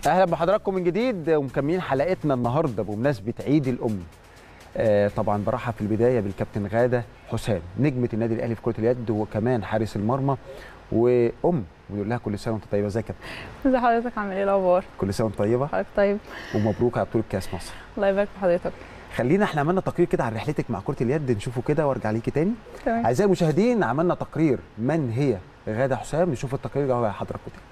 اهلا بحضراتكم من جديد ومكملين حلقتنا النهارده بمناسبه عيد الام آه طبعا برحب في البدايه بالكابتن غاده حسام نجمه النادي الاهلي في كره اليد وكمان حارس المرمى وام ونقول لها كل سنه وانت طيبه ازيك يا كابتن ازي حضرتك عامل ايه الاخبار كل سنه وانت طيبه حضرتك طيب ومبروك على بطوله كاس مصر الله يبارك في حضرتك خلينا احنا عملنا تقرير كده عن رحلتك مع كره اليد نشوفه كده وارجع ليكي تاني تمام اعزائي المشاهدين عملنا تقرير من هي غاده حسام نشوف التقرير ده على حضراتكم تاني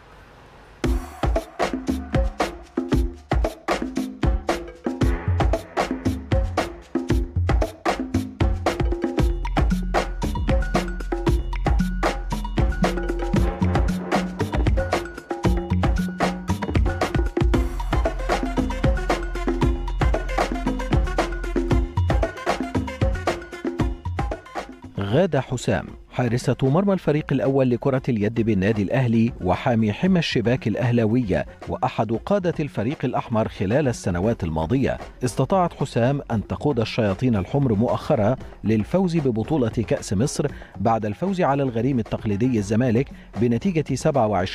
غادة حسام حارسة مرمى الفريق الأول لكرة اليد بالنادي الأهلي وحامي حمى الشباك الأهلاوية وأحد قادة الفريق الأحمر خلال السنوات الماضية استطاعت حسام أن تقود الشياطين الحمر مؤخرا للفوز ببطولة كأس مصر بعد الفوز على الغريم التقليدي الزمالك بنتيجة 27-20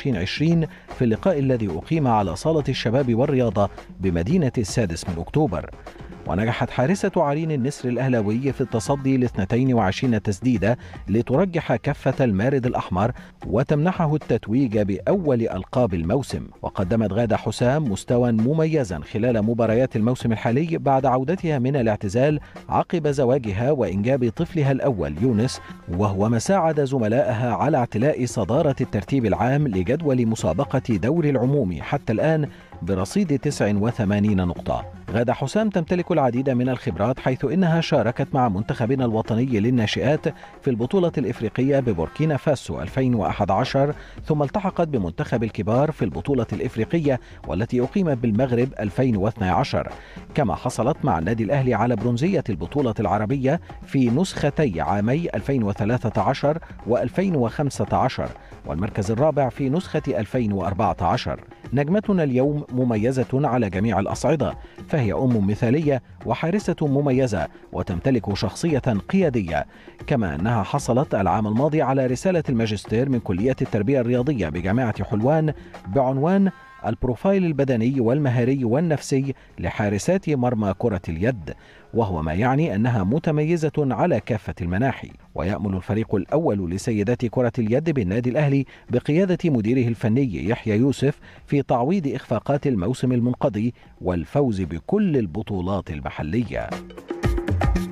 في اللقاء الذي أقيم على صالة الشباب والرياضة بمدينة السادس من أكتوبر ونجحت حارسة عرين النسر الأهلاوي في التصدي ل 22 تسديدة لترجح كفة المارد الأحمر وتمنحه التتويج بأول ألقاب الموسم وقدمت غادة حسام مستوى مميزا خلال مباريات الموسم الحالي بعد عودتها من الاعتزال عقب زواجها وإنجاب طفلها الأول يونس وهو ما ساعد زملائها على اعتلاء صدارة الترتيب العام لجدول مسابقة دوري العموم حتى الآن برصيد 89 نقطة غادة حسام تمتلك العديد من الخبرات حيث إنها شاركت مع منتخبنا الوطني للناشئات في البطولة الإفريقية ببوركينا فاسو 2011 ثم التحقت بمنتخب الكبار في البطولة الإفريقية والتي أقيمت بالمغرب 2012 كما حصلت مع النادي الأهلي على برونزية البطولة العربية في نسختي عامي 2013 و2015 والمركز الرابع في نسخة 2014 نجمتنا اليوم مميزة على جميع الأصعدة فهي أم مثالية وحارسة مميزة وتمتلك شخصية قيادية كما أنها حصلت العام الماضي على رسالة الماجستير من كلية التربية الرياضية بجامعة حلوان بعنوان البروفايل البدني والمهاري والنفسي لحارسات مرمى كرة اليد وهو ما يعني أنها متميزة على كافة المناحي ويأمل الفريق الأول لسيدات كرة اليد بالنادي الأهلي بقيادة مديره الفني يحيى يوسف في تعويض إخفاقات الموسم المنقضي والفوز بكل البطولات المحلية